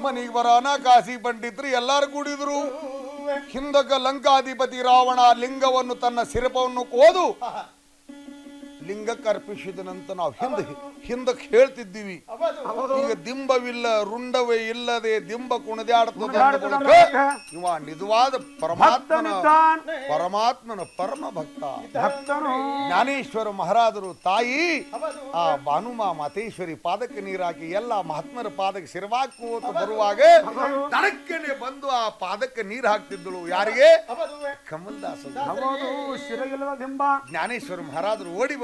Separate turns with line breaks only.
ಮನಿಗ್ ಬರೋನ ಕಾಶಿ ಪಂಡಿತ್ರು ಎಲ್ಲಾರು ಕೂಡಿದ್ರು ಹಿಂದಕ ಲಂಕಾಧಿಪತಿ ರಾವಣ ಲಿಂಗವನ್ನು ತನ್ನ ಸಿರಪವನ್ನು ಕೋದು ಲಿಂಗಕ್ಕೆ ಅರ್ಪಿಸಿದನಂತ ನಾವು ಹಿಂದ ಹಿಂದಕ್ಕೆ ಹೇಳ್ತಿದ್ದೀವಿ ಈಗ ದಿಂಬವಿಲ್ಲ ರುಂಡವೇ ಇಲ್ಲದೆ ದಿಂಬ ಕುಣಿದಾಡ್ತದ ಇವ ನಿಜವಾದ ಪರಮಾತ್ಮನ
ಭಕ್ತನಿದ್ದಾನ್
ಪರಮಾತ್ಮನ ಪರಮ ಭಕ್ತ
ಭಕ್ತನು
ಜ್ಞಾನೇಶ್ವರ ಮಹಾರಾಜರು ತಾಯಿ ಆ ಭಾನುಮ ಮಾತೇಶ್ವರಿ ಪಾದಕ್ಕೆ ನೀರಾಕಿ ಎಲ್ಲ ಮಹಾತ್ಮರ ಪಾದಕ್ಕೆ ಸಿರವಾಕೋತ ಬರುವಾಗ ತಡಕ್ಕನೆ ಬಂದು ಆ ಪಾದಕ್ಕೆ ನೀರು ಹಾಕ್ತಿದ್ದಳು ಯಾರಿಗೆ ಕಮಲ್ದಾಸ
ಹೌದು ಶಿರಗಿಲ್ಲದ ದಿಂಬ
ಜ್ಞಾನೇಶ್ವರ ಮಹಾರಾಜರು ಓಡಿ